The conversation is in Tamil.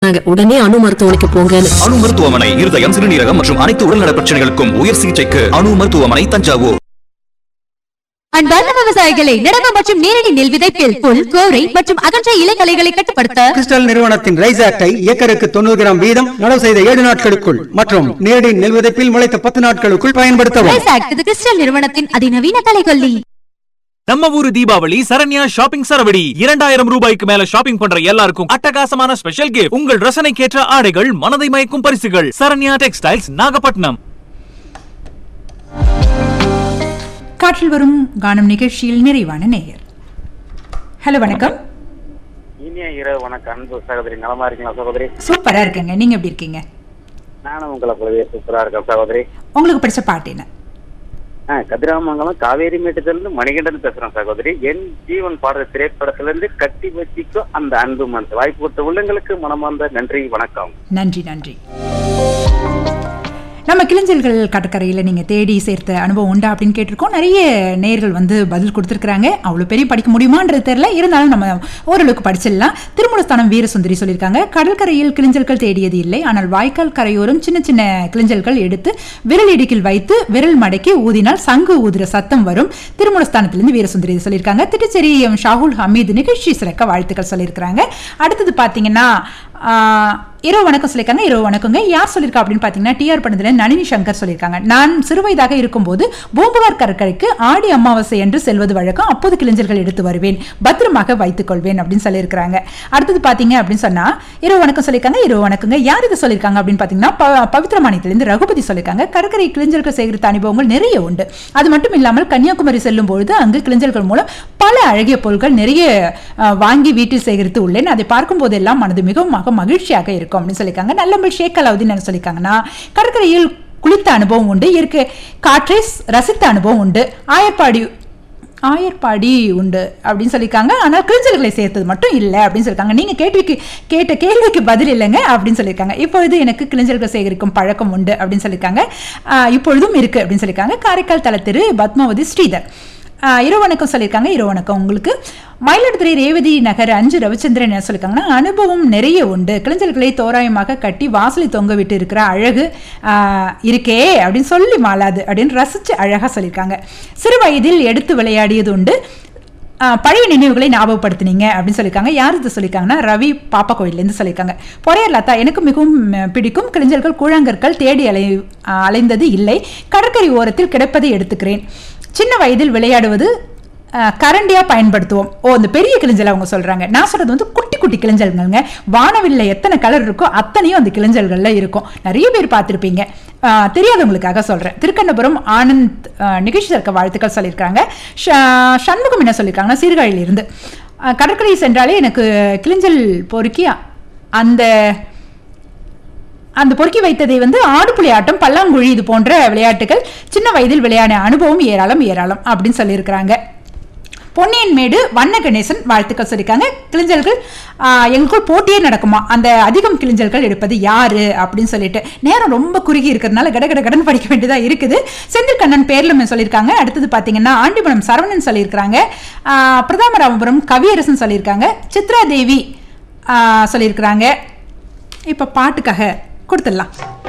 சொன்னாங்க உடனே அணு மருத்துவமனைக்கு போங்கன்னு அணு மருத்துவமனை இருதயம் சிறுநீரகம் மற்றும் அனைத்து உடல்நல பிரச்சனைகளுக்கும் உயர் சிகிச்சைக்கு அணு மருத்துவமனை தஞ்சாவூர் அன்பார்ந்த விவசாயிகளை நடவு மற்றும் நேரடி நெல் விதைப்பில் புல் கோரை மற்றும் அகன்ற இலைகளைகளை கட்டுப்படுத்த கிறிஸ்டல் நிறுவனத்தின் ரைஸ் ஆக்டை ஏக்கருக்கு தொண்ணூறு கிராம் வீதம் நடவு செய்த ஏழு நாட்களுக்குள் மற்றும் நேரடி நெல் விதைப்பில் முளைத்த பத்து நாட்களுக்குள் பயன்படுத்தவும் ரைஸ் ஆக்ட் இது கிறிஸ்டல் நிறுவனத்தின் அதிநவீன கலைகொல்லி நம்ம ஊரு தீபாவளி சரண்யா ஷாப்பிங் சரவடி இரண்டாயிரம் ரூபாய்க்கு மேல ஷாப்பிங் பண்ற எல்லாருக்கும் அட்டகாசமான ஸ்பெஷல் கிஃப்ட் உங்கள் ரசனைக்கேற்ற ஆடைகள் மனதை மயக்கும் பரிசுகள் சரண்யா டெக்ஸ்டைல்ஸ் நாகப்பட்டினம் காற்றில் வரும் கானம் நிகழ்ச்சியில் நிறைவான நேயர் ஹலோ வணக்கம் இனிய இரவு வணக்கம் அன்பு சகோதரி நலமா இருக்கீங்களா சகோதரி சூப்பரா இருக்கேங்க நீங்க எப்படி இருக்கீங்க நானும் உங்களை போலவே சூப்பரா இருக்கேன் சகோதரி உங்களுக்கு பிடிச்ச பாட்டு என்ன ஆ கதிராமங்கலம் காவேரி மேட்டத்திலிருந்து மணிகண்டன் பேசுறேன் சகோதரி என் ஜீவன் பாடுற திரைப்படத்திலிருந்து கட்டி வச்சிக்கும் அந்த அன்பு மனசு வாய்ப்பு கொடுத்த உள்ளங்களுக்கு மனமார்ந்த நன்றி வணக்கம் நன்றி நன்றி நம்ம கிளிஞ்சல்கள் கடற்கரையில் நீங்கள் தேடி சேர்த்த அனுபவம் உண்டா அப்படின்னு கேட்டிருக்கோம் நிறைய நேர்கள் வந்து பதில் கொடுத்துருக்குறாங்க அவ்வளோ பெரிய படிக்க முடியுமான்றது தெரியல இருந்தாலும் நம்ம ஓரளவுக்கு படிச்சிடலாம் திருமூலஸ்தானம் வீரசுந்தரி சொல்லியிருக்காங்க கடற்கரையில் கிளிஞ்சல்கள் தேடியது இல்லை ஆனால் வாய்க்கால் கரையோரம் சின்ன சின்ன கிளிஞ்சல்கள் எடுத்து விரல் இடுக்கில் வைத்து விரல் மடக்கி ஊதினால் சங்கு ஊதுற சத்தம் வரும் திருமூலஸ்தானத்திலிருந்து வீரசுந்தரி இது சொல்லியிருக்காங்க திருச்சேரி எம் ஷாகுல் ஹமீது நிகழ்ச்சி சிறக்க வாழ்த்துக்கள் சொல்லியிருக்கிறாங்க அடுத்தது பார்த்தீங்கன்னா ஆஹ், இரவு வணக்கம் சொல்லியிருக்காங்க இரவு வணக்கங்க யார் சொல்லியிருக்கா அப்படின்னு பார்த்தீங்கன்னா டிஆர் படத்தில் நளினி சங்கர் சொல்லியிருக்காங்க நான் சிறுவயதாக இருக்கும்போது பூம்புகார் கடற்கரைக்கு ஆடி அமாவாசை என்று செல்வது வழக்கம் அப்போது கிளிஞ்சல்கள் எடுத்து வருவேன் பத்திரமாக வைத்துக் கொள்வேன் அப்படின்னு சொல்லியிருக்கிறாங்க அடுத்தது பார்த்தீங்க அப்படின்னு சொன்னா இரவு வணக்கம் சொல்லியிருக்காங்க இரவு வணக்கங்க யார் இது சொல்லியிருக்காங்க அப்படின்னு பார்த்தீங்கன்னா ப- பவித்ரமானியத்திலிருந்து ரகுபதி சொல்லியிருக்காங்க கடற்கரை கிளிஞ்சல்கள் சேகரித்த அனுபவங்கள் நிறைய உண்டு அது மட்டும் இல்லாமல் கன்னியாகுமரி செல்லும் பொழுது அங்கு கிளிஞ்சல்கள் மூலம் பல அழகிய பொருட்கள் நிறைய அஹ், வாங்கி வீட்டில் சேகரித்து உள்ளேன் அதை பார்க்கும் போதெல்லாம் மனது மிகவும் மக மகிழ்ச்சியாக இருக்கும் அப்படின்னு சொல்லியிருக்காங்க நல்லம்பல் ஷேக் அலாவுதீன் என்ன சொல்லியிருக்காங்கன்னா கடற்கரையில் குளித்த அனுபவம் உண்டு இயற்கை காற்றை ஸ்- ரசித்த அனுபவம் உண்டு ஆயப்பாடி ஆயர்பாடி உண்டு அப்படின்னு சொல்லியிருக்காங்க ஆனால் கிழிஞ்சல்களை சேர்த்தது மட்டும் இல்லை அப்படின்னு சொல்லியிருக்காங்க நீங்கள் கேள்விக்கு கேட்ட கேள்விக்கு பதில் இல்லைங்க அப்படின்னு சொல்லியிருக்காங்க இப்பொழுது எனக்கு கிழிஞ்சல்கள் சேகரிக்கும் பழக்கம் உண்டு அப்படின்னு சொல்லியிருக்காங்க ஆஹ் இப்பொழுதும் இருக்கு அப்படின்னு சொல்லியிருக்காங்க காரைக்கால் தலத்திரு பத்மாவதி ஸ்ரீதர் ஆஹ் இரவு வணக்கம் சொல்லியிருக்காங்க இரவு வணக்கம் உங்களுக்கு மயிலாடுதுறை ரேவதி நகர் அஞ்சு ரவிச்சந்திரன் என்ன சொல்லியிருக்காங்கன்னா அனுபவம் நிறைய உண்டு கிளிஞ்சல்களை தோராயமாக கட்டி வாசலில் தொங்க விட்டு இருக்கிற அழகு ஆஹ், இருக்கே அப்படின்னு சொல்லி மாளாது அப்படின்னு ரசிச்சு அழகாக சொல்லியிருக்காங்க சிறு வயதில் எடுத்து விளையாடியது உண்டு ஆஹ், பழைய நினைவுகளை ஞாபகப்படுத்துனீங்க அப்படின்னு சொல்லியிருக்காங்க யார் இது சொல்லியிருக்காங்கன்னா ரவி பாப்பா கோயிலேருந்து சொல்லியிருக்காங்க பொறையர் லதா எனக்கு மிகவும் அஹ், பிடிக்கும் கிளிஞ்சல்கள் கூழாங்கற்கள் தேடி அலை ஆஹ், அலைந்தது இல்லை கடற்கரை ஓரத்தில் கிடைப்பதை எடுத்துக்கிறேன் சின்ன வயதில் விளையாடுவது அஹ், கரண்டியா பயன்படுத்துவோம் ஓ அந்த பெரிய கிளிஞ்சல் அவங்க சொல்றாங்க நான் சொல்றது வந்து குட்டி குட்டி கிளிஞ்சல்கள்ங்க வானவில்ல எத்தனை கலர் இருக்கோ அத்தனையும் அந்த கிளிஞ்சல்கள்ல இருக்கும் நிறைய பேர் பார்த்துருப்பீங்க அஹ், தெரியாதவங்களுக்காக சொல்றேன் திருக்கண்ணபுரம் ஆனந்த் அஹ், நிகழ்ச்சி இருக்க வாழ்த்துக்கள் சொல்லியிருக்காங்க ஷ- சண்முகம் என்ன சொல்லியிருக்காங்கன்னா சீர்காழியிலிருந்து அஹ், கடற்கரை சென்றாலே எனக்கு கிளிஞ்சல் பொறுக்கி அந்த அந்த பொறுக்கி வைத்ததை வந்து ஆடுபுலி ஆட்டம் பல்லாங்குழி இது போன்ற விளையாட்டுகள் சின்ன வயதில் விளையாடின அனுபவம் ஏராளம் ஏராளம் அப்படின்னு சொல்லியிருக்கிறாங்க பொன்னியின் மேடு வண்ண கணேசன் வாழ்த்துக்கள் சொல்லியிருக்காங்க கிளிஞ்சல்கள் ஆஹ், எங்களுக்குள் போட்டியே நடக்குமா அந்த அதிகம் கிளிஞ்சல்கள் எடுப்பது யாரு அப்படின்னு சொல்லிட்டு நேரம் ரொம்ப குறுகி இருக்கிறதுனால கட கட கடன் படிக்க வேண்டியதா இருக்குது செந்தில் கண்ணன் பேர்ல சொல்லியிருக்காங்க அடுத்தது பார்த்தீங்கன்னா ஆண்டிபுரம் சரவணன் சொல்லியிருக்காங்க ஆஹ், பிரதாமராமபுரம் கவியரசன் சொல்லியிருக்காங்க சித்ரா தேவி ஆஹ், சொல்லியிருக்கிறாங்க இப்போ பாட்டுக்காக கொடுத்துடலாம்